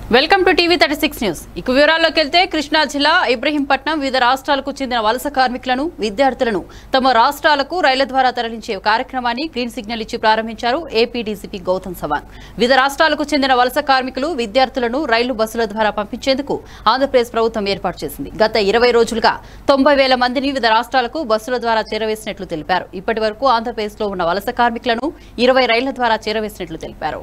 Welcome to TV thirty six news ఇక వివరాల్లోకి వెళ్తే కృష్ణా జిల్లా ఇబ్రహీంపట్నం వివిధ రాష్ట్రాలకు చెందిన వలస కార్మికులను విద్యార్థులను తమ రాష్ట్రాలకు రైళ్ల ద్వారా తరలించే కార్యక్రమాన్ని గ్రీన్ సిగ్నల్ ఇచ్చి ప్రారంభించారు ఏపీ డీసీపీ గౌతమ్ సవాంగ్ వివిధ రాష్ట్రాలకు చెందిన వలస కార్మికులు విద్యార్థులను రైలు బస్సుల ద్వారా పంపించేందుకు ఆంధ్రప్రదేశ్ ప్రభుత్వం ఏర్పాటు చేసింది గత ఇరవై రోజులుగా తొంభై వేల మందిని వివిధ రాష్ట్రాలకు బస్సుల ద్వారా చేరవేసినట్లు తెలిపారు ఇప్పటి వరకు ఆంధ్రప్రదేశ్లో ఉన్న వలస కార్మికులను ఇరవై రైళ్ల ద్వారా చేరవేసినట్లు తెలిపారు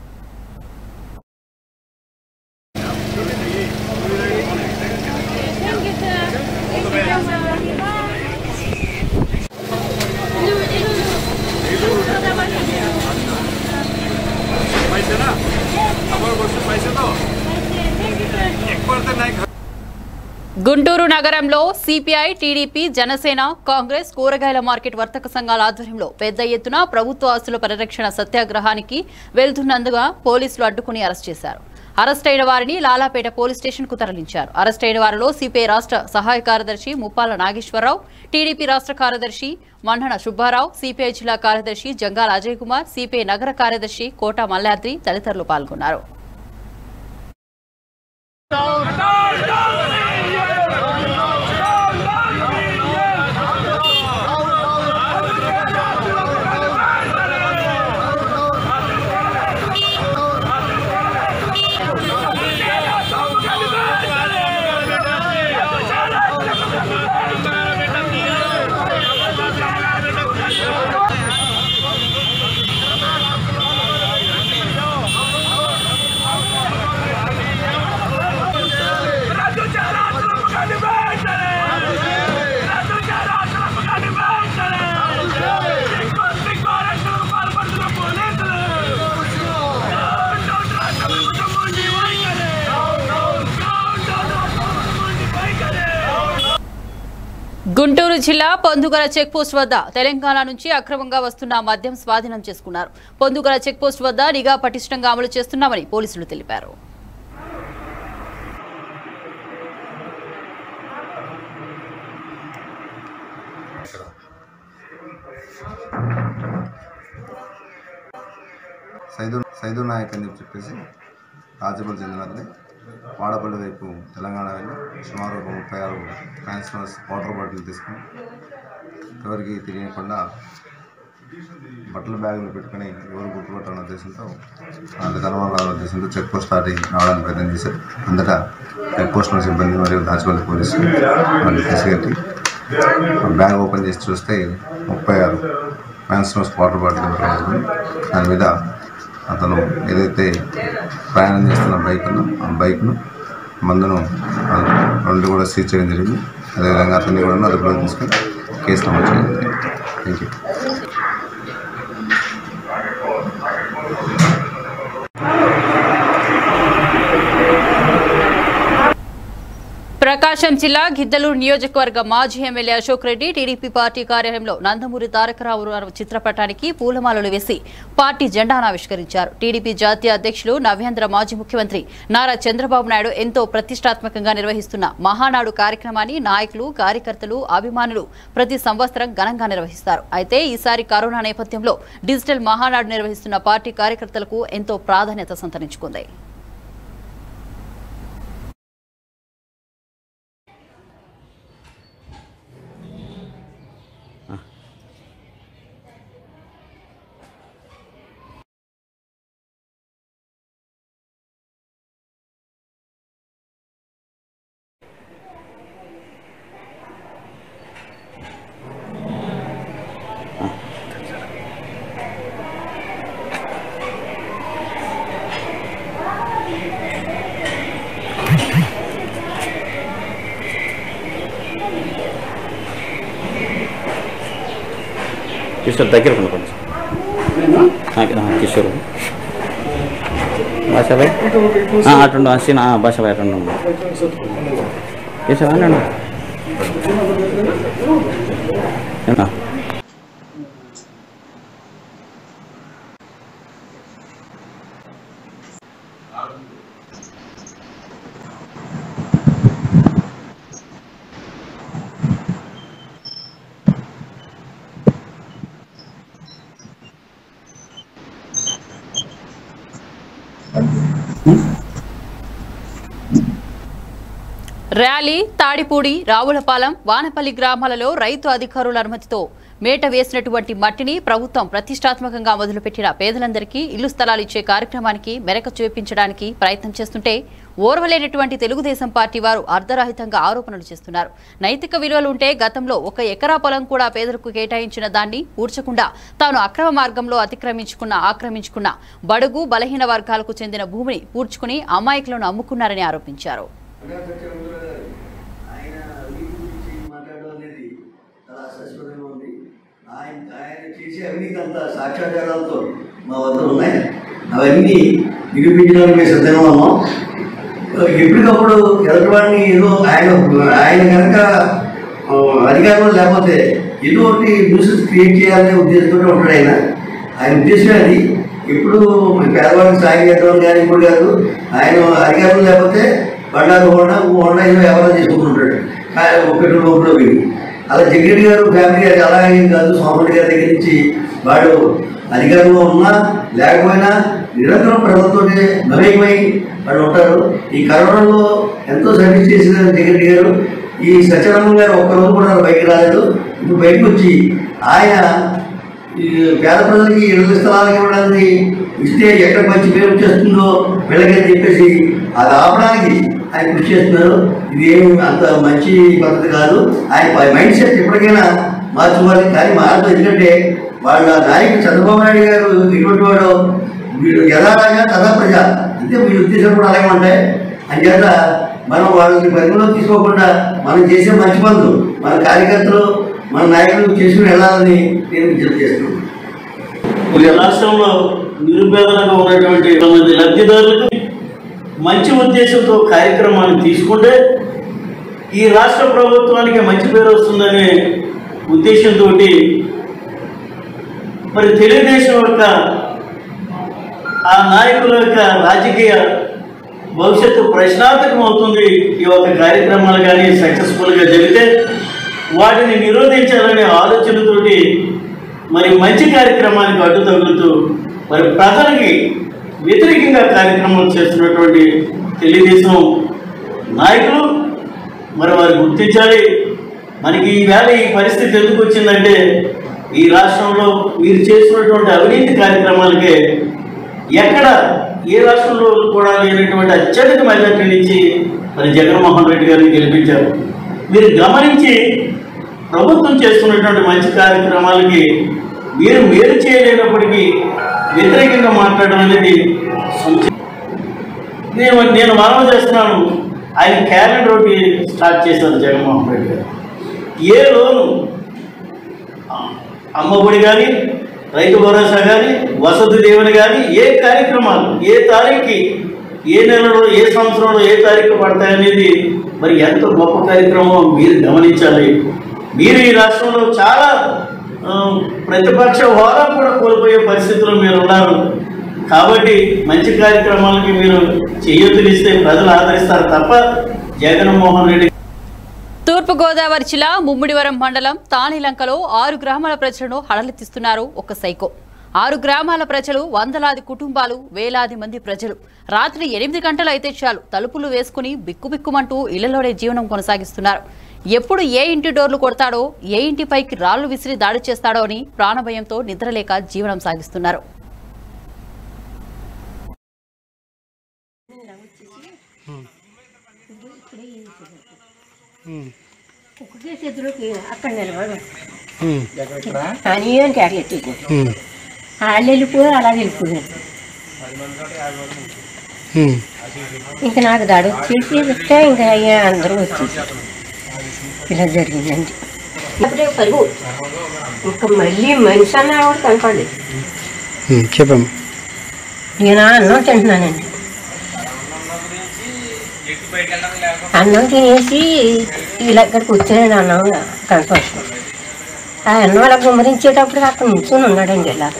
पैसे ना हमारे बस पैसे दो एक बार तो नहीं గుంటూరు నగరంలో సిపిఐ టీడీపీ జనసేన కాంగ్రెస్ కూరగాయల మార్కెట్ వర్తక సంఘాల ఆధ్వర్యంలో పెద్ద ఎత్తున ప్రభుత్వ ఆస్తుల పరిరక్షణ సత్యాగ్రహానికి వెళ్తున్నందుగా పోలీసులు అడ్డుకుని అరెస్ట్ చేశారు అరెస్ట్ అయిన వారిని లాలాపేట పోలీస్ స్టేషన్ కు తరలించారు అరెస్ట్ అయిన వారిలో సిపిఐ రాష్ట్ర సహాయ కార్యదర్శి ముప్పాల నాగేశ్వరరావు టీడీపీ రాష్ట్ర కార్యదర్శి మన్నన సుబ్బారావు సిపిఐ జిల్లా కార్యదర్శి జంగాల అజయ్ కుమార్ సిపిఐ నగర కార్యదర్శి కోట మల్లాద్రి తదితరులు పాల్గొన్నారు గుంటూరు జిల్లా పొందుగల చెక్పోస్ట్ వద్ద తెలంగాణ నుంచి అక్రమంగా వస్తున్న మద్యం స్వాధీనం చేసుకున్నారు పొందుగల చెక్పోస్ట్ వద్ద నిఘా పటిష్టంగా అమలు చేస్తున్నామని పోలీసులు తెలిపారు సైదు సైదు నాయక్ అని చెప్పి చెప్పేసి రాజపల్లి చెందినది వాడపల్లి వైపు తెలంగాణ వెళ్ళి సుమారు ఒక ముప్పై ఆరు ట్రాన్స్ఫర్స్ వాటర్ బాటిల్ తీసుకుని ఎవరికి తెలియకుండా బట్టల బ్యాగులు పెట్టుకొని ఎవరు గుర్తుపట్టాలన్న ఉద్దేశంతో వాళ్ళకి కనుమరాల ఉద్దేశంతో చెక్ పోస్ట్ స్టార్ట్ అయ్యి రావడానికి ప్రయత్నం చేశారు అంతటా చెక్ పోస్ట్ సిబ్బంది మరియు దాచిపల్లి పోలీసులు వాళ్ళు తీసుకెట్టి ఆ బ్యాగ్ ఓపెన్ చేసి చూస్తే ముప్పై ఆరు మ్యాన్స్నోస్ వాటర్ బాటిల్ దొరకలేదు దాని మీద అతను ఏదైతే ప్రయాణం చేస్తున్న బైక్ ఉందో ఆ బైక్ను మందును ఆ రెండు కూడా సీజ్ చేయడం జరిగింది అదేవిధంగా అతన్ని కూడా అదుపులో తీసుకొని కేసు నమోదు చేయడం జరిగింది థ్యాంక్ యూ ప్రకాశం జిల్లా గిద్దలూరు నియోజకవర్గ మాజీ MLA Ashok Reddy TDP party కార్యాలయంలో నందమూరి తారకరావు చిత్రపటానికి పూలమాలలు వేసి పార్టీ జెండాను ఆవిష్కరించారు టీడీపీ జాతీయ అధ్యక్షులు నవ్యాంధ్ర మాజీ ముఖ్యమంత్రి నారా చంద్రబాబు నాయుడు ఎంతో ప్రతిష్టాత్మకంగా నిర్వహిస్తున్న మహానాడు కార్యక్రమాన్ని నాయకులు కార్యకర్తలు అభిమానులు ప్రతి సంవత్సరం ఘనంగా నిర్వహిస్తారు అయితే ఈసారి కరోనా నేపథ్యంలో డిజిటల్ మహానాడు నిర్వహిస్తున్న పార్టీ కార్యకర్తలకు ఎంతో ప్రాధాన్యత సంతరించుకుంది కిషోర్ దగ్గర ఉండు కొంచెం ఆ, ఆ, కిషోర్ భాషాబాయ్ అటుండు అసీన్ భాషాబాయ్ అటుండు కిషోర్ అన్నాడు ఏనా? ర్యాలీ తాడిపూడి రావులపాలెం వానపల్లి గ్రామాలలో రైతు అధికారుల అనుమతితో మేట వేసినటువంటి మట్టిని ప్రభుత్వం ప్రతిష్టాత్మకంగా మొదలుపెట్టిన పేదలందరికీ ఇల్లు స్థలాలు ఇచ్చే కార్యక్రమానికి మెరక చూపించడానికి ప్రయత్నం చేస్తుంటే ఓర్వలేనటువంటి తెలుగుదేశం పార్టీ వారు అర్ధరహితంగా ఆరోపణలు చేస్తున్నారు నైతిక విలువలు ఉంటే గతంలో ఒక ఎకరా పొలం కూడా పేదలకు కేటాయించిన దాన్ని పూడ్చకుండా తాను అక్రమ మార్గంలో అతిక్రమించుకున్న ఆక్రమించుకున్న బడుగు బలహీన వర్గాలకు చెందిన భూమిని పూడ్చుకుని అమాయకులను అమ్ముకున్నారని ఆరోపించారు ఆయన అవినీతి గురించి మాట్లాడడం అనేది చాలా అసస్పదంగా ఉంది ఆయన ఆయన చేసే అవినీతి అంతా సాక్ష్యాధారాలతో మా వద్ద ఉన్నాయి అవన్నీ నిరూపించడానికి మేము సిద్ధంగా ఉన్నాం ఎప్పటికప్పుడు ఎదుటివాడిని ఏదో ఆయన ఆయన కనుక ఆ, అధికారంలో లేకపోతే ఏదో ఒకటి న్యూసెస్ క్రియేట్ చేయాలనే ఉద్దేశంతో ఉంటాడు ఆయన ఆయన ఉద్దేశమే అది ఇప్పుడు పేదవాడికి సాయం చేయడం కానీ ఇప్పుడు కాదు ఆయన అధికారం లేకపోతే బండారు హోండా హోండా ఏదో ఎవరైనా చేసుకుంటుంటాడు కానీ పెట్రోల్ పంపులో పోయి అలా జగన్ గారు ఫ్యామిలీ గారు అలా ఏం కాదు సోమరెడ్డి గారి దగ్గర నుంచి వాడు అధికారంలో ఉన్నా లేకపోయినా నిరంతరం ప్రజలతో మమేకమై వాళ్ళు ఉంటారు ఈ కరోనాలో ఎంతో సర్వీస్ చేసిన జగన్ గారు ఈ సత్యనారాయణ గారు ఒక్కరోజు కూడా బయటకు రాలేదు ఇప్పుడు బయటకు వచ్చి ఆయన ఈ పేద ప్రజలకి ఇళ్ళ స్థలాలకు ఇవ్వడానికి ఇస్తే ఎక్కడ మంచి పేరు వచ్చేస్తుందో వీళ్ళకని చెప్పేసి అది ఆపడానికి ఆయన కృషి చేస్తున్నారు ఇది ఏమి అంత మంచి పద్ధతి కాదు ఆయన మైండ్ సెట్ ఎప్పటికైనా మార్చుకోవాలి కానీ మారదు ఎందుకంటే వాళ్ళ నాయకుడు చంద్రబాబు నాయుడు గారు ఎటువంటి వాడు వీడు యథారాజా తదా ప్రజ అంటే వీళ్ళ ఉద్దేశం కూడా అలాగే ఉంటాయి అంచేత మనం వాళ్ళని పరిగణలో తీసుకోకుండా మనం చేసే మంచి పనులు మన కార్యకర్తలు మన నాయకులు చేసుకుని వెళ్ళాలని నేను విజ్ఞప్తి చేస్తున్నాను ఈ రాష్ట్రంలో నిరుపేదలుగా ఉన్నటువంటి కొంతమంది లబ్ధిదారులకు మంచి ఉద్దేశంతో కార్యక్రమాన్ని తీసుకుంటే ఈ రాష్ట్ర ప్రభుత్వానికి మంచి పేరు వస్తుందనే ఉద్దేశంతో మరి తెలుగుదేశం యొక్క ఆ నాయకుల యొక్క రాజకీయ భవిష్యత్తు ప్రశ్నార్థకం అవుతుంది ఈ యొక్క కార్యక్రమాలు కానీ సక్సెస్ఫుల్గా జరిగితే వాటిని నిరోధించాలనే ఆలోచనతోటి మరి మంచి కార్యక్రమానికి అడ్డు తగులుతూ మరి ప్రజలకి వ్యతిరేకంగా కార్యక్రమాలు చేస్తున్నటువంటి తెలుగుదేశం నాయకులు మరి వారు గుర్తించాలి మనకి ఈవేళ ఈ పరిస్థితి ఎందుకు వచ్చిందంటే ఈ రాష్ట్రంలో మీరు చేస్తున్నటువంటి అవినీతి కార్యక్రమాలకే ఎక్కడ ఏ రాష్ట్రంలో కూడా లేనటువంటి అత్యధిక మెజార్టీ నుంచి మరి జగన్మోహన్ రెడ్డి గారిని గెలిపించారు మీరు గమనించి ప్రభుత్వం చేస్తున్నటువంటి మంచి కార్యక్రమాలకి మీరు మేలు చేయలేనప్పటికీ వ్యతిరేకంగా మాట్లాడడం అనేది సంచ- నేను నేను మనవి చేస్తున్నాను ఆయన క్యాలెండర్ ఒకటి స్టార్ట్ చేశారు జగన్మోహన్ రెడ్డి గారు ఏ లోను అమ్మఒడి కానీ రైతు భరోసా కానీ వసతి దేవుని కానీ ఏ కార్యక్రమాలు ఏ తారీఖుకి ఏ నెలలో ఏ సంవత్సరంలో ఏ తారీఖు పడతాయనేది మరి ఎంత గొప్ప కార్యక్రమం మీరు గమనించాలి మీరు ఈ రాష్ట్రంలో చాలా ఆ, ప్రతిపక్ష హోదా కూడా కోల్పోయే పరిస్థితుల్లో మీరు ఉన్నారు కాబట్టి మంచి కార్యక్రమాలకి మీరు చేయూతనిస్తే ప్రజలు ఆదరిస్తారు తప్ప జగన్మోహన్ రెడ్డి తూర్పుగోదావరి జిల్లా ముమ్మిడివరం మండలం తానిలంకలో ఆరు గ్రామాల ప్రజలను హడలెత్తిస్తున్నారు ఒక సైకో ఆరు గ్రామాల ప్రజలు వందలాది కుటుంబాలు వేలాది మంది ప్రజలు రాత్రి ఎనిమిది గంటలు అయితే చాలు తలుపులు వేసుకుని బిక్కుబిక్కుమంటూ ఇళ్లలోనే జీవనం కొనసాగిస్తున్నారు ఎప్పుడు ఏ ఇంటి డోర్లు కొడతాడో ఏ ఇంటిపైకి రాళ్లు విసిరి దాడి చేస్తాడో అని ప్రాణభయంతో నిద్రలేక జీవనం సాగిస్తున్నారు ఒకటే చేతిలోకి అక్కడ నిలబడి కానీ ఏం కేకలెట్టి వాళ్ళు వెళ్ళిపోయి అలా వెళ్ళిపోయారు ఇంకా నాకు దాడి వచ్చేసి వస్తే ఇంకా అయ్యా అందరూ వచ్చేసారు ఇలా జరిగిందండి అప్పుడే పరుగు ఇంకా మళ్ళీ మనిషి అన్న కూడా కనపడలేదు చెప్పమ్మా నేను అన్నం తింటున్నానండి అన్నం తినేసి ఇలా ఇక్కడికి వచ్చానండి అన్నం కనపడుతుంది ఆ అన్నం అలా గుమ్మరించేటప్పుడు అక్కడ నుంచొని ఉన్నాడండి ఇలా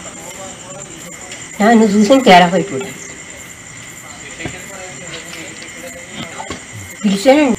నన్ను చూసి తేడా పైపోయాడు పిలిచానండి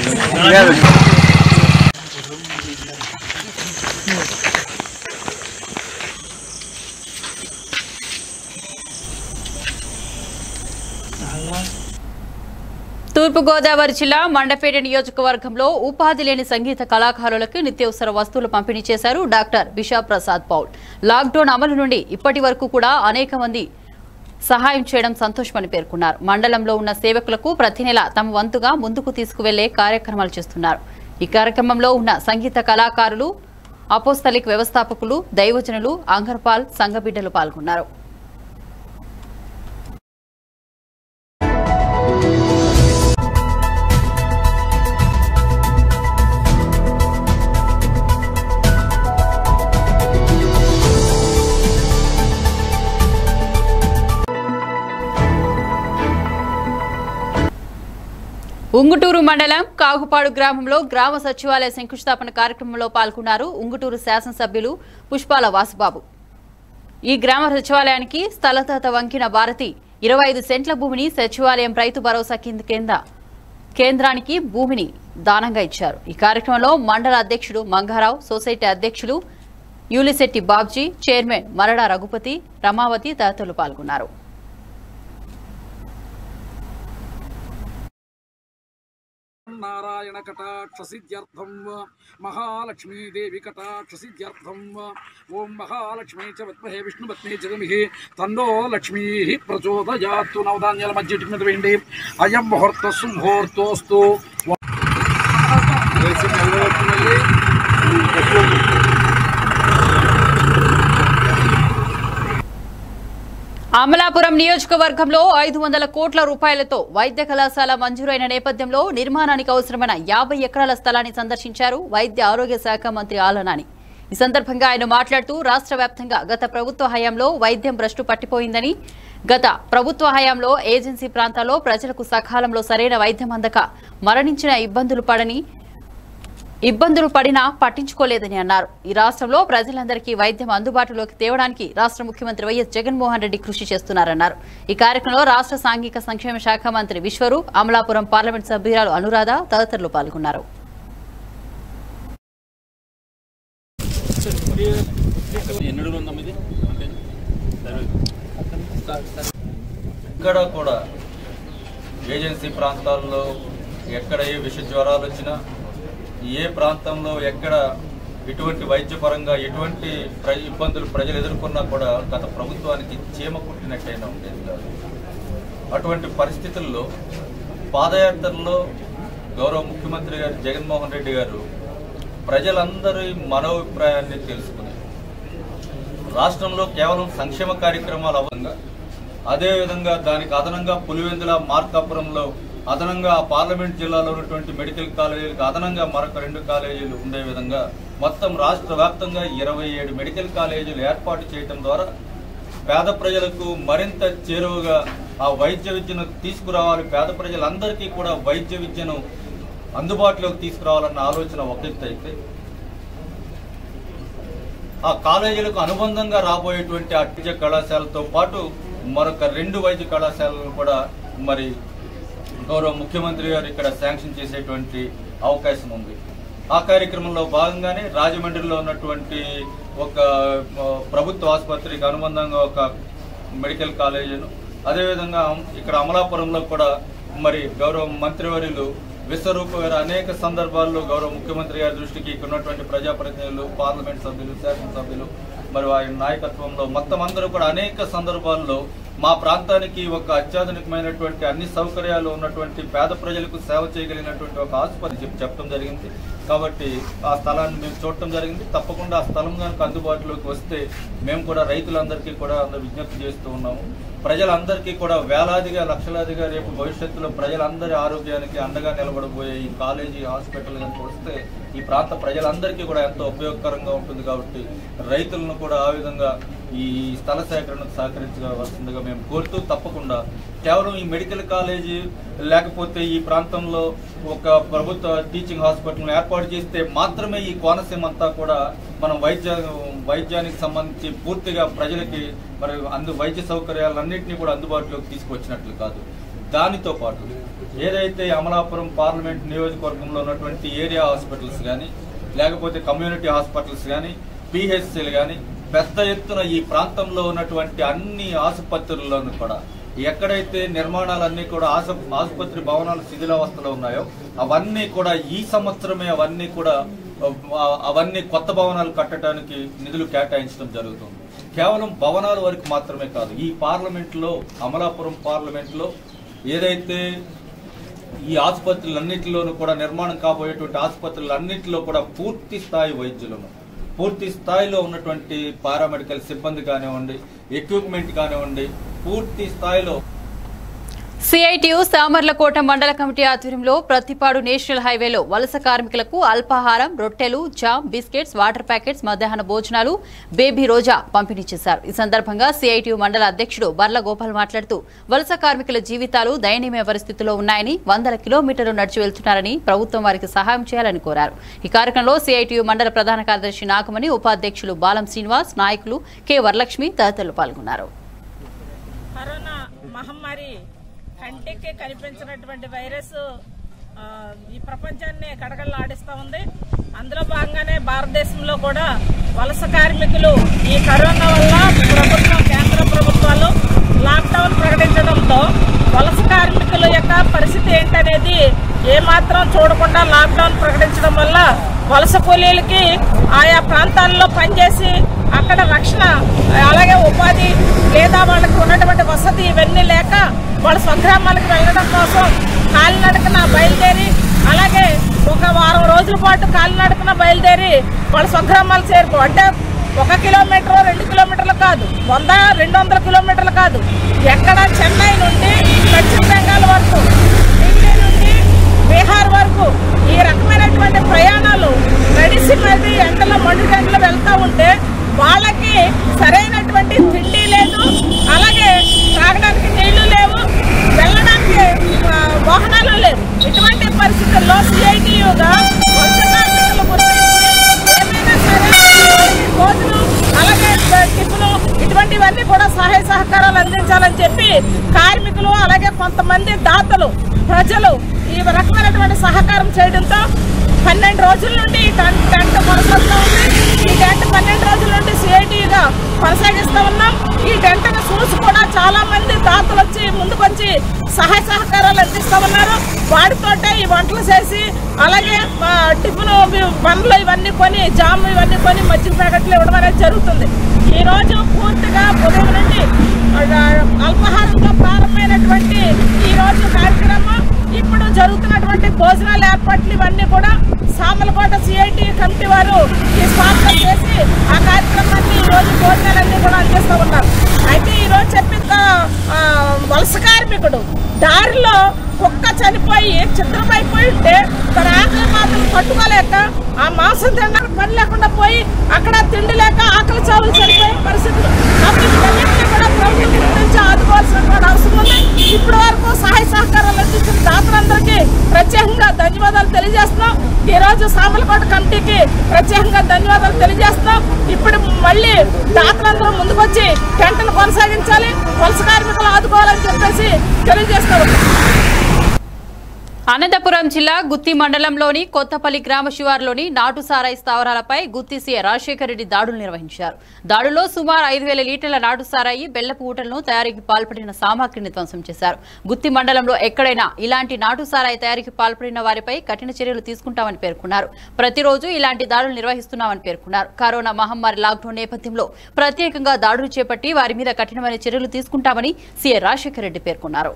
తూర్పుగోదావరి జిల్లా మండపేట నియోజకవర్గంలో ఉపాధి లేని సంగీత కళాకారులకు నిత్యావసర వస్తువులు పంపిణీ చేశారు doctor Bisha Prasad Paul lockdown అమలు నుండి ఇప్పటి వరకు కూడా అనేక మంది సహాయం చేయడం సంతోషమని పేర్కొన్నారు మండలంలో ఉన్న సేవకులకు ప్రతి నెల తమ వంతుగా ముందుకు తీసుకువెళ్లే కార్యక్రమాలు చేస్తున్నారు ఈ కార్యక్రమంలో ఉన్న సంగీత కళాకారులు అపోస్తలిక్ వ్యవస్థాపకులు దైవజనులు అంగర్పాల్ సంఘబిడ్డలు పాల్గొన్నారు ఉంగుటూరు మండలం కాగుపాడు గ్రామంలో గ్రామ సచివాలయ శంకుస్థాపన కార్యక్రమంలో పాల్గొన్నారు ఉంగుటూరు శాసనసభ్యులు పుష్పాల వాసుబాబు ఈ గ్రామ సచివాలయానికి స్థలదాత వంకిన భారతి ఇరవై ఐదు సెంట్ల భూమిని సచివాలయం రైతు భరోసా కింద కింద కేంద్రానికి భూమిని దానంగా ఇచ్చారు ఈ కార్యక్రమంలో మండల అధ్యక్షుడు మంగారావు సొసైటీ అధ్యక్షులు యూలిశెట్టి బాబ్జీ చైర్మన్ మరడా రఘుపతి రమావతి తదితరులు పాల్గొన్నారు నారాయణ కటాక్ష సిద్ధ్యర్థం మహాలక్ష్మీదేవి కటాక్ష సిద్ధ్యర్థం ఓం మహాలక్ష్మీ చ పద్మహే విష్ణుపత్ని జగమిహి తన్నో లక్ష్మీ ప్రచోదయాత్తు నవధాన్యాల మధ్య మీద వేయండి అయం ముహూర్త సుముహూర్తోస్తు అమలాపురం నియోజకవర్గంలో ఐదు వందల కోట్ల రూపాయలతో వైద్య కళాశాల మంజూరైన నేపథ్యంలో నిర్మాణానికి అవసరమైన యాభై ఎకరాల స్థలాన్ని సందర్శించారు వైద్య ఆరోగ్య శాఖ మంత్రి ఆలనాని ఈ సందర్భంగా ఆయన మాట్లాడుతూ రాష్ట్ర వ్యాప్తంగా గత ప్రభుత్వ హయాంలో వైద్యం భ్రష్టు పట్టిపోయిందని గత ప్రభుత్వ హయాంలో ఏజెన్సీ ప్రాంతాల్లో ప్రజలకు సకాలంలో సరైన వైద్యం అందక మరణించిన ఇబ్బందులు పడని ఇబ్బందులు పడినా పట్టించుకోలేదని అన్నారు ఈ రాష్ట్రంలో ప్రజలందరికీ వైద్యం అందుబాటులోకి తేవడానికి రాష్ట్ర ముఖ్యమంత్రి వైఎస్ జగన్మోహన్ రెడ్డి కృషి చేస్తున్నారన్నారు ఈ కార్యక్రమంలో రాష్ట్ర సాంఘిక సంక్షేమ శాఖ మంత్రి విశ్వరూప్ అమలాపురం పార్లమెంట్ సభ్యురాలు అనురాధ తదితరులు పాల్గొన్నారు ఇక్కడ కూడా ఏజెన్సీ ప్రాంతాల్లో ఎక్కడ ఏ విష జ్వరాలు వచ్చినా ఏ ప్రాంతంలో ఎక్కడ ఎటువంటి వైద్యపరంగా ఎటువంటి ప్ర ఇబ్బందులు ప్రజలు ఎదుర్కొన్నా కూడా గత ప్రభుత్వానికి చీమ కుట్టినట్టయినా ఉండేది కాదు అటువంటి పరిస్థితుల్లో పాదయాత్రలో గౌరవ ముఖ్యమంత్రి గారు జగన్మోహన్ రెడ్డి గారు ప్రజలందరి మనోభిప్రాయాన్ని తెలుసుకుని రాష్ట్రంలో కేవలం సంక్షేమ కార్యక్రమాలు అవ్వంగా అదేవిధంగా దానికి అదనంగా పులివెందుల మార్కాపురంలో అదనంగా ఆ పార్లమెంట్ జిల్లాలో ఉన్నటువంటి మెడికల్ కాలేజీలకు అదనంగా మరొక రెండు కాలేజీలు ఉండే విధంగా మొత్తం రాష్ట్ర వ్యాప్తంగా ఇరవై ఏడు మెడికల్ కాలేజీలు ఏర్పాటు చేయడం ద్వారా పేద ప్రజలకు మరింత చేరువగా ఆ వైద్య విద్యను తీసుకురావాలి పేద ప్రజలందరికీ కూడా వైద్య విద్యను అందుబాటులోకి తీసుకురావాలన్న ఆలోచన ఒక ఎత్తు అయితే ఆ కాలేజీలకు అనుబంధంగా రాబోయేటువంటి ఆ వైద్య కళాశాలతో పాటు మరొక రెండు వైద్య కళాశాలలు కూడా మరి గౌరవ ముఖ్యమంత్రి గారు ఇక్కడ శాంక్షన్ చేసేటువంటి అవకాశం ఉంది ఆ కార్యక్రమంలో భాగంగానే రాజమండ్రిలో ఉన్నటువంటి ఒక ఆ, ప్రభుత్వ ఆసుపత్రికి అనుబంధంగా ఒక మెడికల్ కాలేజీను అదేవిధంగా ఇక్కడ అమలాపురంలో కూడా మరి గౌరవ మంత్రివర్యులు విశ్వరూప గారు అనేక సందర్భాల్లో గౌరవ ముఖ్యమంత్రి గారి దృష్టికి ఇక్కడ ఉన్నటువంటి ప్రజాప్రతినిధులు పార్లమెంట్ సభ్యులు శాసనసభ్యులు మరి ఆయన నాయకత్వంలో మొత్తం అందరూ కూడా అనేక సందర్భాల్లో మా ప్రాంతానికి ఒక అత్యాధునికమైనటువంటి అన్ని సౌకర్యాలు ఉన్నటువంటి పేద ప్రజలకు సేవ చేయగలిగినటువంటి ఒక ఆసుపత్రి చెప్పి చెప్పడం జరిగింది కాబట్టి ఆ స్థలాన్ని మేము చూడటం జరిగింది తప్పకుండా ఆ స్థలం కనుక అందుబాటులోకి వస్తే మేము కూడా రైతులందరికీ కూడా అందరూ విజ్ఞప్తి చేస్తూ ఉన్నాము ప్రజలందరికీ కూడా వేలాదిగా లక్షలాదిగా రేపు భవిష్యత్తులో ప్రజలందరి ఆరోగ్యానికి అండగా నిలబడబోయే ఈ కాలేజీ హాస్పిటల్ కనుక వస్తే ఈ ప్రాంత ప్రజలందరికీ కూడా ఎంతో ఉపయోగకరంగా ఉంటుంది కాబట్టి రైతులను కూడా ఆ విధంగా ఈ స్థల సేకరణకు సహకరించవలసిందిగా మేము కోరుతూ తప్పకుండా కేవలం ఈ మెడికల్ కాలేజీ లేకపోతే ఈ ప్రాంతంలో ఒక ప్రభుత్వ టీచింగ్ హాస్పిటల్ ఏర్పాటు చేస్తే మాత్రమే ఈ కోనసీమ అంతా కూడా మనం వైద్య వైద్యానికి సంబంధించి పూర్తిగా ప్రజలకి మరి అందు వైద్య సౌకర్యాలన్నింటినీ కూడా అందుబాటులోకి తీసుకొచ్చినట్లు కాదు దానితో పాటు ఏదైతే అమలాపురం పార్లమెంట్ నియోజకవర్గంలో ఉన్నటువంటి ఏరియా హాస్పిటల్స్ కానీ లేకపోతే కమ్యూనిటీ హాస్పిటల్స్ కానీ పిహెచ్సిలు కానీ పెద్ద ఎత్తున ఈ ప్రాంతంలో ఉన్నటువంటి అన్ని ఆసుపత్రుల్లోనూ కూడా ఎక్కడైతే నిర్మాణాలన్నీ కూడా ఆసు ఆసుపత్రి భవనాలు శిథిలావస్థలో ఉన్నాయో అవన్నీ కూడా ఈ సంవత్సరమే అవన్నీ కూడా ఆ, అవన్నీ కొత్త భవనాలు కట్టడానికి నిధులు కేటాయించడం జరుగుతుంది కేవలం భవనాల వరకు మాత్రమే కాదు ఈ పార్లమెంట్లో అమలాపురం పార్లమెంట్లో ఏదైతే ఈ ఆసుపత్రులన్నింటిలోనూ కూడా నిర్మాణం కాబోయేటువంటి ఆసుపత్రులన్నింటిలో కూడా పూర్తి స్థాయి వైద్యులను పూర్తి స్థాయిలో ఉన్నటువంటి పారామెడికల్ సిబ్బంది కానివ్వండి ఎక్విప్మెంట్ కానివ్వండి పూర్తి స్థాయిలో సిఐటియు సామర్లకోట మండల కమిటీ ఆధ్వర్యంలో ప్రతిపాడు నేషనల్ హైవేలో వలస కార్మికులకు అల్పాహారం రొట్టెలు జామ్ బిస్కెట్స్ వాటర్ ప్యాకెట్స్ మధ్యాహ్న భోజనాలు బేబీ రోజా పంపిణీ చేశారు ఈ సందర్భంగా సిఐటియు మండల అధ్యక్షుడు బర్ల గోపాల్ మాట్లాడుతూ వలస కార్మికుల జీవితాలు దయనీయ పరిస్థితిలో ఉన్నాయని వందల కిలోమీటర్లు నడిచి వెళ్తున్నారని ప్రభుత్వం వారికి సహాయం చేయాలని కోరారు ఈ కార్యక్రమంలో సిఐటియు మండల ప్రధాన కార్యదర్శి నాగమణి ఉపాధ్యక్షులు బాలం శ్రీనివాస్ నాయకులు కె వరలక్ష్మి తదితరులు పాల్గొన్నారు కరోనా మహమ్మారి కంటికి కనిపించినటువంటి వైరస్ ఆ, ఈ ప్రపంచాన్ని కడగళ్ళాడిస్తూ ఉంది అందులో భాగంగానే భారతదేశంలో కూడా వలస కార్మికులు ఈ కరోనా వల్ల ప్రభుత్వం కేంద్ర ప్రభుత్వాలు లాక్డౌన్ ప్రకటించడంతో వలస కార్మికుల యొక్క పరిస్థితి ఏంటనేది ఏమాత్రం చూడకుండా లాక్డౌన్ ప్రకటించడం వల్ల వలస కూలీలకి ఆయా ప్రాంతాల్లో పనిచేసి అక్కడ రక్షణ అలాగే ఉపాధి లేదా వాళ్ళకి ఉన్నటువంటి వసతి ఇవన్నీ లేక వాళ్ళ స్వగ్రామాలకు వెళ్ళడం కోసం కాలినడకన బయలుదేరి అలాగే ఒక వారం రోజుల పాటు కాలినడకన బయలుదేరి వాళ్ళ స్వగ్రామాలు చేరుకో అంటే ఒక కిలోమీటర్ రెండు కిలోమీటర్లు కాదు వంద రెండు వందల కిలోమీటర్లు కాదు ఎక్కడ చెన్నై నుండి పశ్చిమ బెంగాల్ వరకు ఢిల్లీ నుండి బీహార్ వరకు ఈ రకమైనటువంటి ప్రయాణాలు నడిసి మరి ఎండలో మండు గంటలు వెళ్తూ ఉంటే వాళ్ళకి సరైనటువంటి తిండి లేదు అలాగే తాగడానికి నీళ్లు లేవు వెళ్ళడానికి ఆ, వాహనాలు లేవు ఇటువంటి పరిస్థితుల్లో సిఐటియుగా వలస కార్మికుల గురించి ఏమైనా సరే వాళ్ళకి భోజనం అలాగే టిఫిన్ ఇటువంటివన్నీ కూడా సహాయ సహకారాలు అందించాలని చెప్పి కార్మికులు అలాగే కొంతమంది దాతలు ప్రజలు ఈ రకమైనటువంటి సహకారం చేయడంతో పన్నెండు రోజుల నుండి ఈ టెంట్ టెంట్ కొనసాగుతూ ఉంది ఈ టెంట్ పన్నెండు రోజుల నుండి సిఐటిగా కొనసాగిస్తూ ఉన్నాం ఈ టెంట్ను చూసి కూడా చాలా మంది దాతలు వచ్చి ముందుకొచ్చి సహాయ సహకారాలు అందిస్తూ ఉన్నారు వాటితోటే ఈ వంటలు చేసి అలాగే ఆ, టిఫిన్ ఇవి- పండ్లు ఇవన్నీ కొని జామ్ ఇవన్నీ కొని మజ్జిగ ప్యాకెట్లు ఇవ్వడం అనేది జరుగుతుంది ఈ రోజు పూర్తిగా ఉదయం నుండి ఆ, అల్పాహారంతో ప్రారంభమైనటువంటి ఈ రోజు కార్యక్రమం ఇప్పుడు జరుగుతున్నటువంటి భోజనాల ఏర్పాట్లు ఇవన్నీ కూడా సామలకోట సిఐటి కమిటీ వారు ఈ స్పాన్సర్ చేసి ఆ కార్యక్రమాన్ని ఈ రోజు భోజనాలన్నీ కూడా అందిస్తూ ఉన్నారు అయితే ఈ రోజు చెప్పిన ఆ, వలస కార్మికుడు దారిలో కుక్క చనిపోయి చిత్రమైపోయి ఉంటే తన ఆకలి మాత్రం తట్టుకోలేక ఆ మాంసం తినడానికి పని లేకుండా పోయి అక్కడ తిండి లేక ఆకలి చావులు చనిపోయే పరిస్థితులు కాబట్టి వీటన్నిటిని కూడా ప్రభుత్వం నుంచి ఆదుకోవాల్సినటువంటి అవసరం ఉంది ఇప్పటి వరకు సహాయ సహకారాలు అందించిన దాతలందరికీ ప్రత్యేకంగా ధన్యవాదాలు తెలియజేస్తున్నాం ఈ రోజు సామలకోట కమిటీకి ప్రత్యేకంగా ధన్యవాదాలు తెలియజేస్తున్నాం ఇప్పుడు మళ్ళీ దాతలందరూ ముందుకొచ్చి టెంట్ను కొనసాగించాలి వలస కార్మికులు ఆదుకోవాలని చెప్పేసి తెలియజేస్తూ ఉన్నాం అనంతపురం జిల్లా గుత్తి మండలంలోని కొత్తపల్లి గ్రామ శివారులోని నాటు సారాయి స్థావరాలపై గుత్తి సీఎం రాజశేఖర రెడ్డి దాడులు నిర్వహించారు దాడుల్లో సుమారు ఐదు వేల లీటర్ల నాటు సారాయి బెల్లపు ఊటలను తయారీకి పాల్పడిన సామాగ్రిని ధ్వంసం చేశారు గుత్తి మండలంలో ఎక్కడైనా ఇలాంటి నాటు సారాయి తయారీకి పాల్పడిన వారిపై కఠిన చర్యలు తీసుకుంటామని పేర్కొన్నారు ప్రతిరోజు ఇలాంటి దాడులు నిర్వహిస్తున్నామని పేర్కొన్నారు కరోనా మహమ్మారి లాక్డౌన్ నేపథ్యంలో ప్రత్యేకంగా దాడులు చేపట్టి వారి మీద కఠినమైన చర్యలు తీసుకుంటామని సీఎం రాజశేఖర రెడ్డి పేర్కొన్నారు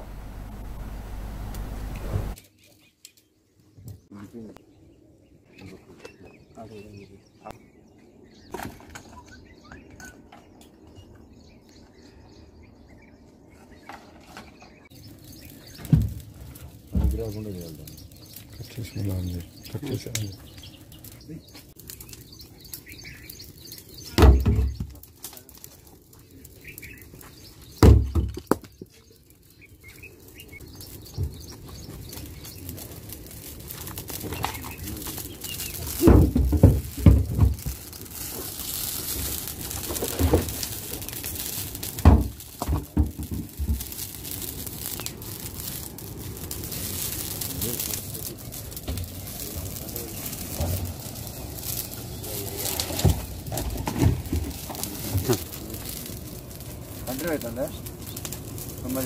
కంటిన్యూ అవుతుందా మరి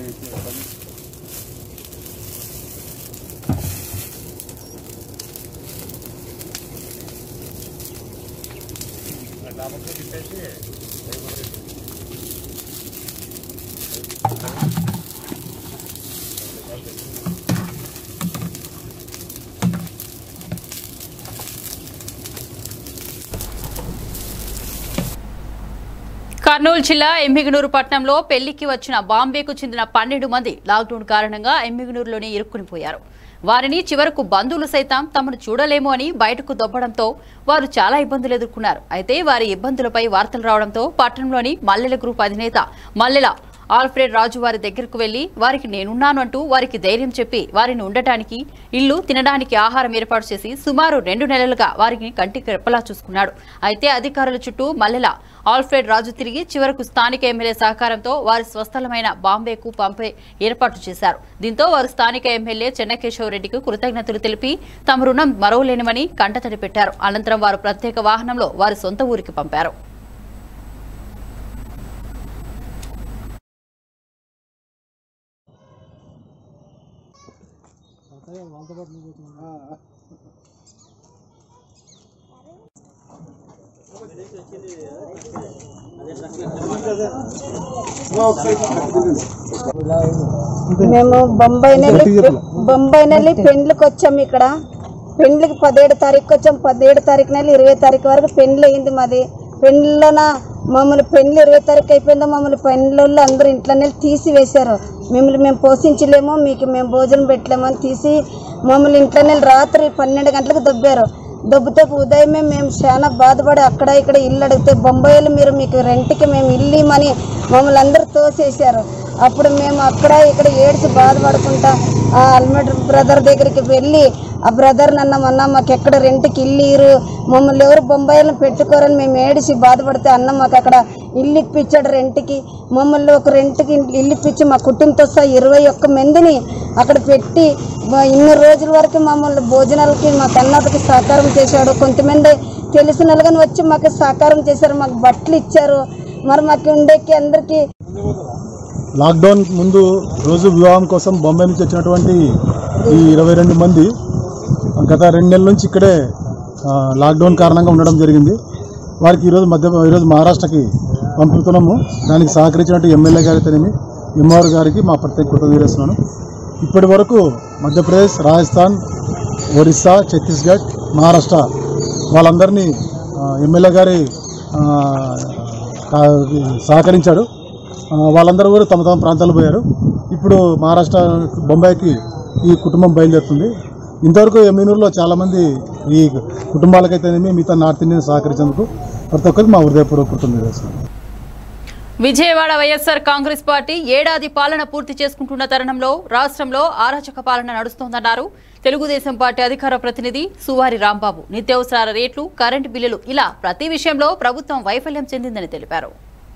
కర్నూలు జిల్లా ఎమ్మిగనూరు పట్టణంలో పెళ్లికి వచ్చిన బాంబేకు చెందిన పన్నెండు మంది లాక్డౌన్ కారణంగా ఎమ్మిగనూరులోనే ఇరుక్కునిపోయారు వారిని చివరకు బంధువులు సైతం తమను చూడలేము అని బయటకు దొబ్బడంతో వారు చాలా ఇబ్బందులు ఎదుర్కొన్నారు అయితే వారి ఇబ్బందులపై వార్తలు రావడంతో పట్టణంలోని మల్లెల గ్రూప్ అధినేత మల్లెల ఆల్ఫ్రెడ్ రాజు వారి దగ్గరకు వెళ్లి వారికి నేనున్నాను అంటూ వారికి ధైర్యం చెప్పి వారిని ఉండటానికి ఇల్లు తినడానికి ఆహారం ఏర్పాటు చేసి సుమారు రెండు నెలలుగా వారిని కంటికి రెప్పలా చూసుకున్నాడు అయితే అధికారుల చుట్టూ మల్లెల ఆల్ఫ్రెడ్ రాజు తిరిగి చివరకు స్థానిక ఎమ్మెల్యే సహకారంతో వారి స్వస్థలమైన బాంబేకు పంపే ఏర్పాటు చేశారు దీంతో వారు స్థానిక ఎమ్మెల్యే చెన్నకేశవ రెడ్డికి కృతజ్ఞతలు తెలిపి తమ రుణం మరవలేనిమని కంటతడి పెట్టారు అనంతరం వారు ప్రత్యేక వాహనంలో వారి సొంత ఊరికి పంపారు మేము బొంబాయి నెల్లి బొంబాయి నెల్లి పెండ్లికి వచ్చాము ఇక్కడ పెండ్లికి పదిహేడు తారీఖు వచ్చాం పదిహేడు తారీఖు నెల ఇరవై తారీఖు వరకు పెండ్లి అయింది మాది పెండ్లిలోన మమ్మల్ని పెండ్లి ఇరవై తారీఖు అయిపోయిందో మమ్మల్ని పెండ్లలో అందరూ ఇంట్లోనే తీసివేశారు మిమ్మల్ని మేము పోషించలేము మీకు మేము భోజనం పెట్టలేము అని తీసి మమ్మల్ని ఇంట్లోనే రాత్రి పన్నెండు గంటలకు దొబ్బారు దొబ్బితే ఉదయమే మేము చాలా బాధపడి అక్కడ ఇక్కడ ఇల్లు అడిగితే బొంబాయిలో మీరు మీకు రెంట్కి మేము ఇల్లు ఇమ్మని మమ్మల్ని అందరూ తోసేశారు అప్పుడు మేము అక్కడ ఇక్కడ ఏడ్చి బాధపడుకుంటా ఆ అల్మెడ్ బ్రదర్ దగ్గరికి వెళ్ళి ఆ బ్రదర్ నన్న అన్న మాకు ఎక్కడ రెంట్కి ఇల్లు ఇరు మమ్మల్ని ఎవరు బొంబాయిలో పెట్టుకోరని మేము ఏడిచి బాధపడితే అన్న మాకు అక్కడ ఇల్లు ఇప్పించాడు రెంట్కి మమ్మల్ని ఒక రెంట్కి ఇల్లు ఇప్పించి మా కుటుంబంతో సహా ఇరవై ఒక్క మందిని అక్కడ పెట్టి బ- ఇన్ని రోజుల వరకు మమ్మల్ని భోజనాలకి మా కన్నతకి సహకారం చేశాడు కొంతమంది తెలిసిన వాళ్ళు కానీ వచ్చి మాకు సహకారం చేశారు మాకు బట్టలు ఇచ్చారు మరి మాకు ఉండేకి అందరికీ లాక్డౌన్ ముందు రోజు వివాహం కోసం బొంబాయి నుంచి వచ్చినటువంటి ఈ ఇరవై రెండు మంది గత రెండు నెలల నుంచి ఇక్కడే ఆ, లాక్డౌన్ కారణంగా ఉండడం జరిగింది వారికి ఈరోజు మధ్య ఈరోజు మహారాష్ట్రకి పంపుతున్నాము దానికి సహకరించినట్టు ఎమ్మెల్యే గారితోనేమి ఎంఆర్ గారికి మా ప్రత్యేక కృతజ్ఞతలు చేస్తున్నాను ఇప్పటి వరకు మధ్యప్రదేశ్ రాజస్థాన్ ఒరిస్సా ఛత్తీస్గఢ్ మహారాష్ట్ర వాళ్ళందరినీ ఆ, ఎమ్మెల్యే గారి ఆ, కా- సహకరించాడు ఆ, వాళ్ళందరూ కూడా తమ తమ ప్రాంతాలు పోయారు ఇప్పుడు మహారాష్ట్ర బొంబాయికి ఈ కుటుంబం బయలుదేరుతుంది ఇంతవరకు ఎమ్మెనూరులో చాలామంది ఈ కుటుంబాలకైతేనేమి మిగతా నార్త్ ఇండియన్ సహకరించేందుకు ప్రతి ఒక్కరికి మా హృదయపూర్వక కృతజ్ఞతలు చేస్తున్నాను విజయవాడ వైఎస్ఆర్ కాంగ్రెస్ పార్టీ ఏడాది పాలన పూర్తి చేసుకుంటున్న తరుణంలో రాష్ట్రంలో అరాచక పాలన నడుస్తోందన్నారు తెలుగుదేశం పార్టీ అధికార ప్రతినిధి సువారి రాంబాబు నిత్యావసరాల రేట్లు కరెంటు బిల్లులు ఇలా ప్రతి విషయంలో ప్రభుత్వం వైఫల్యం చెందిందని తెలిపారు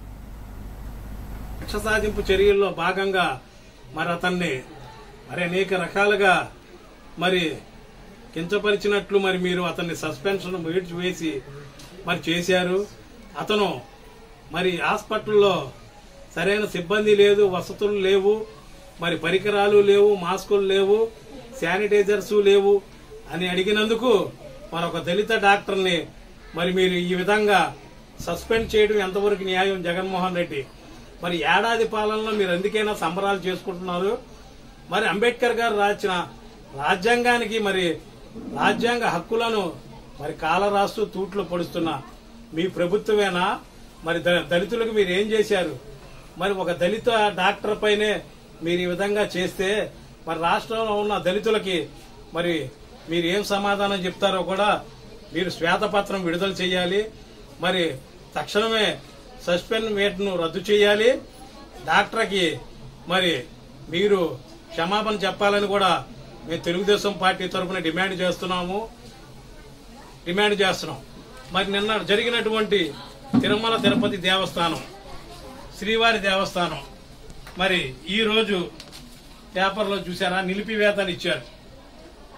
కక్ష సాధింపు చర్యల్లో భాగంగా మరి అతన్ని మరి అనేక రకాలుగా మరి కించపరిచినట్లు మరి మీరు అతన్ని సస్పెన్షన్ వేసి వేసి మరి చేశారు అతను మరి హాస్పిటల్లో సరైన సిబ్బంది లేదు వసతులు లేవు మరి పరికరాలు లేవు మాస్కులు లేవు శానిటైజర్స్ లేవు అని అడిగినందుకు మరి ఒక దళిత డాక్టర్ని మరి మీరు ఈ విధంగా సస్పెండ్ చేయడం ఎంతవరకు న్యాయం జగన్మోహన్ రెడ్డి మరి ఏడాది పాలనలో మీరు ఎందుకైనా సంబరాలు చేసుకుంటున్నారు మరి అంబేద్కర్ గారు రాసిన రాజ్యాంగానికి మరి రాజ్యాంగ హక్కులను మరి కాల రాస్తూ తూట్లు పొడుస్తున్న మీ ప్రభుత్వమేనా మరి ద- దళితులకు మీరు ఏం చేశారు మరి ఒక దళిత డాక్టర్ పైనే మీరు ఈ విధంగా చేస్తే మరి రాష్ట్రంలో ఉన్న దళితులకి మరి మీరు ఏం సమాధానం చెప్తారో కూడా మీరు శ్వేతపత్రం విడుదల చేయాలి మరి తక్షణమే సస్పెండ్ వేట్ను రద్దు చేయాలి డాక్టర్కి మరి మీరు క్షమాపణ చెప్పాలని కూడా మేము తెలుగుదేశం పార్టీ తరఫున డిమాండ్ చేస్తున్నాము డిమాండ్ చేస్తున్నాం మరి నిన్న జరిగినటువంటి తిరుమల తిరుపతి దేవస్థానం శ్రీవారి దేవస్థానం మరి ఈ రోజు పేపర్లో చూసారా నిలిపివేతలు ఇచ్చారు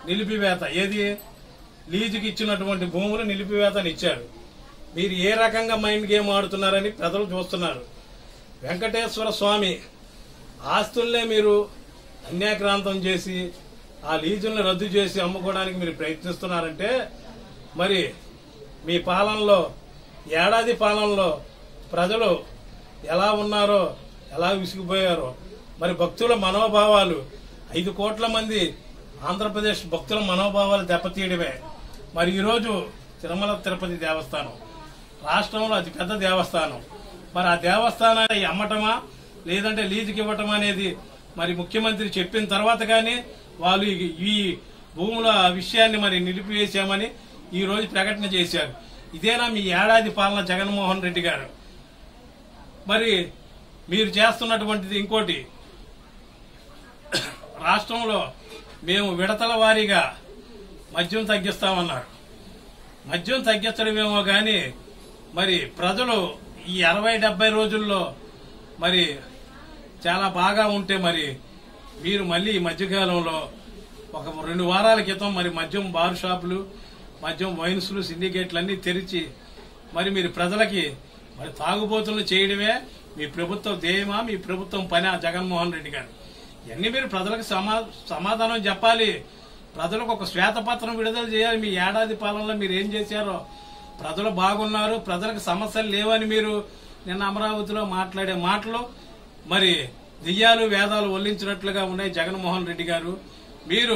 నిలిపివేత ఏది లీజుకి ఇచ్చినటువంటి భూములు నిలిపివేతని ఇచ్చారు మీరు ఏ రకంగా మైండ్ గేమ్ ఆడుతున్నారని ప్రజలు చూస్తున్నారు వెంకటేశ్వర స్వామి ఆస్తుల్నే మీరు అన్యాక్రాంతం చేసి ఆ లీజుల్ని రద్దు చేసి అమ్ముకోవడానికి మీరు ప్రయత్నిస్తున్నారంటే మరి మీ పాలనలో ఏడాది పాలనలో ప్రజలు ఎలా ఉన్నారో ఎలా విసిగిపోయారో మరి భక్తుల మనోభావాలు ఐదు కోట్ల మంది ఆంధ్రప్రదేశ్ భక్తుల మనోభావాలు దెబ్బతీయడమే మరి ఈరోజు తిరుమల తిరుపతి దేవస్థానం రాష్ట్రంలో అతి పెద్ద దేవస్థానం మరి ఆ దేవస్థానాన్ని అమ్మటమా లేదంటే లీజుకి ఇవ్వటం అనేది మరి ముఖ్యమంత్రి చెప్పిన తర్వాత కానీ వాళ్ళు ఈ- ఈ భూముల విషయాన్ని మరి నిలిపివేశామని ఈ రోజు ప్రకటన చేశారు ఇదేనా మీ ఏడాది పాలన జగన్మోహన్ రెడ్డి గారు మరి మీరు చేస్తున్నటువంటిది ఇంకోటి రాష్ట్రంలో మేము విడతల వారీగా మద్యం తగ్గిస్తామన్నారు మద్యం తగ్గించడమేమో కానీ మరి ప్రజలు ఈ అరవై డెబ్బై రోజుల్లో మరి చాలా బాగా ఉంటే మరి మీరు మళ్ళీ ఈ మధ్యకాలంలో ఒక రెండు వారాల క్రితం మరి మద్యం బార్ షాపులు మద్యం వైన్స్లు సిండికేట్లు అన్ని తెరిచి మరి మీరు ప్రజలకి మరి తాగుబోతులు చేయడమే మీ ప్రభుత్వం ధ్యేయమా మీ ప్రభుత్వం పని జగన్మోహన్ రెడ్డి గారు ఇవన్నీ మీరు ప్రజలకు సమా సమాధానం చెప్పాలి ప్రజలకు ఒక శ్వేతపత్రం విడుదల చేయాలి మీ ఏడాది పాలనలో మీరు ఏం చేశారో ప్రజలు బాగున్నారు ప్రజలకు సమస్యలు లేవని మీరు నిన్న అమరావతిలో మాట్లాడే మాటలు మరి దెయ్యాలు వేదాలు ఒల్లించినట్లుగా ఉన్నాయి జగన్మోహన్ రెడ్డి గారు మీరు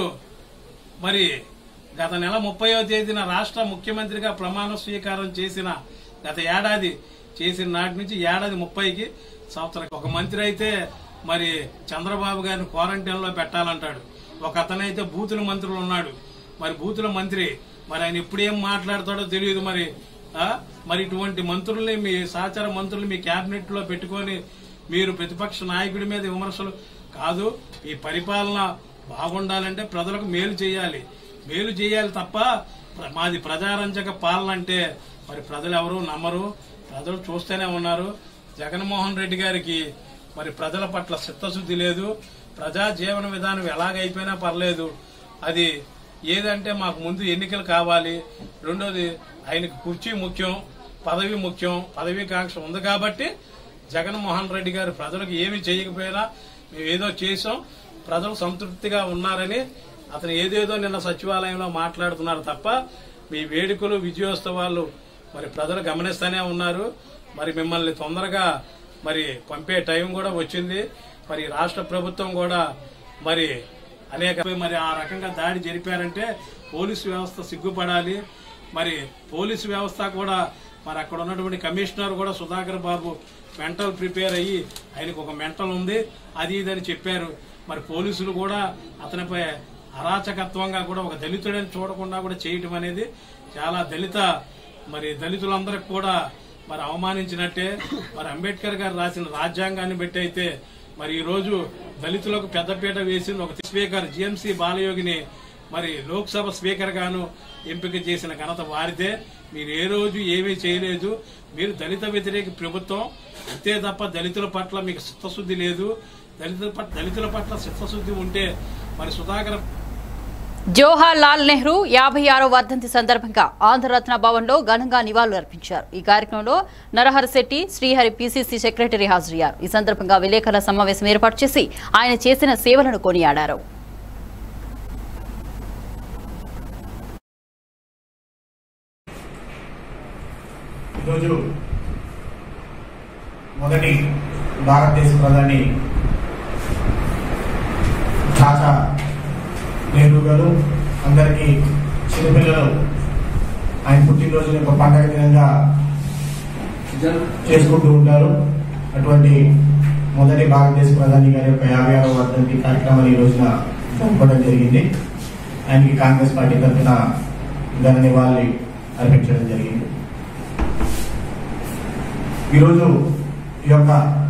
మరి గత నెల ముప్పయో తేదీన రాష్ట్ర ముఖ్యమంత్రిగా ప్రమాణ స్వీకారం చేసిన గత ఏడాది చేసిన నాటి నుంచి ఏడాది ముప్పైకి సంవత్సరం ఒక మంత్రి అయితే మరి చంద్రబాబు గారిని క్వారంటైన్ లో పెట్టాలంటాడు ఒక అతనైతే బూతుల మంత్రులు ఉన్నాడు మరి బూతుల మంత్రి మరి ఆయన ఎప్పుడేం మాట్లాడతాడో తెలియదు మరి ఆ? మరి ఇటువంటి మంత్రుల్ని మీ సహచార మంత్రులు మీ కేబినెట్ లో పెట్టుకొని మీరు ప్రతిపక్ష నాయకుడి మీద విమర్శలు కాదు ఈ పరిపాలన బాగుండాలంటే ప్రజలకు మేలు చేయాలి మేలు చేయాలి తప్ప ప్ర- మాది ప్రజారంజక పాలన అంటే మరి ప్రజలు ఎవరు నమ్మరు ప్రజలు చూస్తూనే ఉన్నారు జగన్మోహన్ రెడ్డి గారికి మరి ప్రజల పట్ల చిత్తశుద్ధి లేదు ప్రజా జీవన విధానం ఎలాగైపోయినా పర్లేదు అది ఏదంటే మాకు ముందు ఎన్నికలు కావాలి రెండోది ఆయనకు కుర్చీ ముఖ్యం పదవి ముఖ్యం పదవి కాంక్ష ఉంది కాబట్టి జగన్మోహన్ రెడ్డి గారు ప్రజలకు ఏమి చేయకపోయినా మేము ఏదో చేసాం ప్రజలు సంతృప్తిగా ఉన్నారని అతను ఏదేదో నిన్న సచివాలయంలో మాట్లాడుతున్నారు తప్ప మీ వేడుకలు విజయోత్సవాలు మరి ప్రజలు గమనిస్తూనే ఉన్నారు మరి మిమ్మల్ని తొందరగా మరి పంపే టైం కూడా వచ్చింది మరి రాష్ట్ర ప్రభుత్వం కూడా మరి అనేక మరి ఆ రకంగా దాడి జరిపారంటే పోలీసు వ్యవస్థ సిగ్గుపడాలి మరి పోలీసు వ్యవస్థ కూడా మరి అక్కడ ఉన్నటువంటి కమిషనర్ కూడా సుధాకర్ బాబు మెంటల్ ప్రిపేర్ అయ్యి ఆయనకు ఒక మెంటల్ ఉంది అది ఇదని చెప్పారు మరి పోలీసులు కూడా అతనిపై అరాచకత్వంగా కూడా ఒక దళితుడని చూడకుండా కూడా చేయటం అనేది చాలా దళిత మరి దళితులందరికి కూడా మరి అవమానించినట్టే మరి అంబేద్కర్ గారు రాసిన రాజ్యాంగాన్ని బట్టి అయితే మరి ఈ రోజు దళితులకు పెద్దపీట వేసిన ఒక స్పీకర్ జిఎంసీ బాలయోగిని మరి లోక్సభ స్పీకర్ గాను ఎంపిక చేసిన ఘనత వారిదే మీరు ఏ రోజు ఏమీ చేయలేదు మీరు దళిత వ్యతిరేక ప్రభుత్వం అంతే తప్ప దళితుల పట్ల మీకు చిత్తశుద్ధి లేదు దళితుల పట్ల దళితుల పట్ల చిత్తశుద్ధి ఉంటే మరి సుధాకర్ జవహర్ లాల్ నెహ్రూ యాభై ఆరో వర్ధంతి సందర్భంగా ఆంధ్రరత్న భవన్ లో ఘనంగా నివాళులు అర్పించారు ఈ కార్యక్రమంలో నరహర శెట్టి శ్రీహరి పిసిసి సెక్రటరీ హాజరయ్యారు ఈ సందర్భంగా విలేకరుల సమావేశం ఏర్పాటు చేసి ఆయన చేసిన సేవలను కొనియాడారు ఈరోజు మొదటి భారతదేశ ప్రధాని చాచా నెహ్రూ గారు అందరికీ చిన్నపిల్లలు ఆయన పుట్టినరోజుని ఒక పండగ దినంగా చేసుకుంటూ ఉంటారు అటువంటి మొదటి భారతదేశ ప్రధాని గారి యొక్క యాభై ఆరవ వర్ధంతి కార్యక్రమాన్ని ఈ రోజున జరపడం జరిగింది ఆయనకి కాంగ్రెస్ పార్టీ తరఫున ఘన నివాళి అర్పించడం జరిగింది ఈరోజు ఈ యొక్క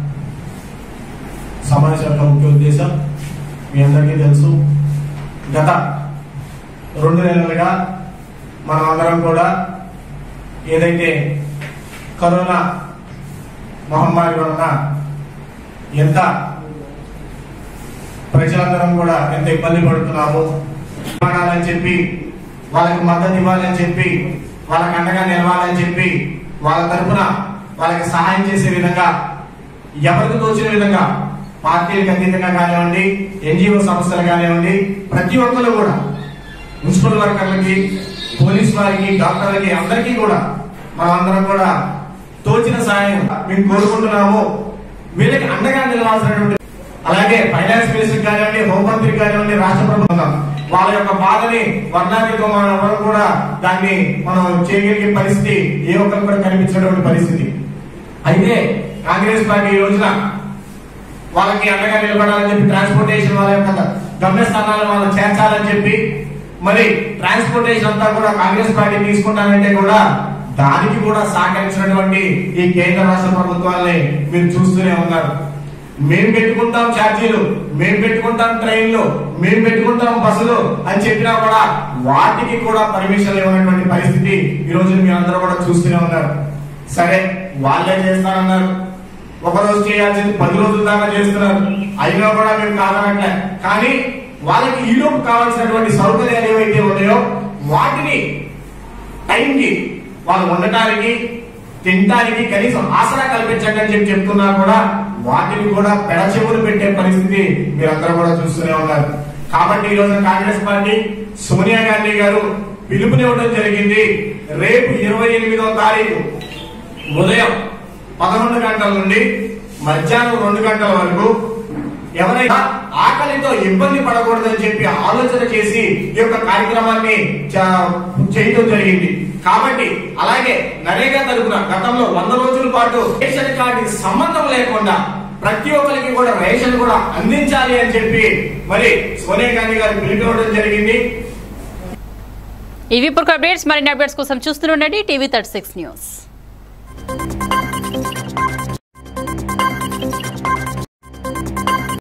సమావేశం యొక్క ముఖ్య ఉద్దేశం మీ అందరికీ తెలుసు గత రెండు నెలలుగా మనం అందరం కూడా ఏదైతే కరోనా మహమ్మారి వలన ఎంత ప్రజలందరం కూడా ఎంత ఇబ్బంది పడుతున్నాము నిలబడాలని చెప్పి వాళ్ళకి మద్దతు ఇవ్వాలని చెప్పి వాళ్ళకి అండగా నిలవాలని చెప్పి వాళ్ళ తరపున వాళ్ళకి సహాయం చేసే విధంగా ఎవరికి తోచిన విధంగా పార్టీలకు అతీతంగా కానివ్వండి ఎన్జిఓ సంస్థలు కానివ్వండి ప్రతి ఒక్కరు కూడా మున్సిపల్ వర్కర్లకి పోలీస్ వారికి డాక్టర్లకి అందరికీ కూడా మనమందరం కూడా తోచిన సాయం మేము కోరుకుంటున్నాము వీళ్ళకి అండగా నిలవాల్సినటువంటి అలాగే ఫైనాన్స్ మినిస్టర్ కానివ్వండి హోంమంత్రి కానివ్వండి రాష్ట్ర ప్రభుత్వం వాళ్ళ యొక్క బాధని వర్ణాతీతం మనం ఎవరు కూడా దాన్ని మనం చేయగలిగే పరిస్థితి ఏ ఒక్కరు కూడా కనిపించినటువంటి పరిస్థితి అయితే కాంగ్రెస్ పార్టీ ఈ రోజున వాళ్ళకి అండగా నిలబడాలని చెప్పి ట్రాన్స్పోర్టేషన్ వాళ్ళ యొక్క గమ్యస్థానాలను వాళ్ళు చేర్చాలని చెప్పి మరి ట్రాన్స్పోర్టేషన్ అంతా కూడా కాంగ్రెస్ పార్టీ తీసుకుంటానంటే కూడా దానికి కూడా సహకరించినటువంటి ఈ కేంద్ర రాష్ట్ర ప్రభుత్వాలని మీరు చూస్తూనే ఉన్నారు మేము పెట్టుకుంటాం ఛార్జీలు మేము పెట్టుకుంటాం ట్రైన్లు మేము పెట్టుకుంటాం బస్సులు అని చెప్పినా కూడా వాటికి కూడా పర్మిషన్ ఇవ్వనటువంటి పరిస్థితి ఈ రోజు మీరందరూ కూడా చూస్తూనే ఉన్నారు సరే వాళ్ళే చేస్తానన్నారు ఒక రోజు చేయాల్సింది పది రోజుల దాకా చేస్తున్నారు అయినా కూడా మేము కాదనట్లే కానీ వాళ్ళకి ఈలోపు కావాల్సినటువంటి సౌకర్యాలు ఏవైతే ఉన్నాయో వాటిని టైంకి వాళ్ళు ఉండటానికి తినడానికి కనీసం ఆసరా కల్పించండి అని చెప్పి చెప్తున్నా కూడా వాటిని కూడా పెడచెవులు పెట్టే పరిస్థితి మీరందరూ కూడా చూస్తూనే ఉన్నారు కాబట్టి ఈ రోజు కాంగ్రెస్ పార్టీ సోనియా గాంధీ గారు పిలుపునివ్వడం జరిగింది రేపు ఇరవై ఎనిమిదో తారీఖు ఉదయం పదకొండు గంటల నుండి మధ్యాహ్నం రెండు గంటల వరకు ఎవరైనా ఆకలితో ఇబ్బంది పడకూడదని చెప్పి ఆలోచన చేసి ఈ యొక్క కార్యక్రమాన్ని చ- చేయడం జరిగింది కాబట్టి అలాగే నరేగా తరపున గతంలో వంద రోజుల పాటు రేషన్ కార్డుకి సంబంధం లేకుండా ప్రతి ఒక్కరికి కూడా రేషన్ కూడా అందించాలి అని చెప్పి మరి సోనియా గాంధీ గారు పిలిపివ్వడం జరిగింది ఇవి ఇప్పుడు అప్డేట్స్ మరిన్ని అప్డేట్స్ కోసం చూస్తూనే ఉండండి టీవీ థర్టీ సిక్స్ న్యూస్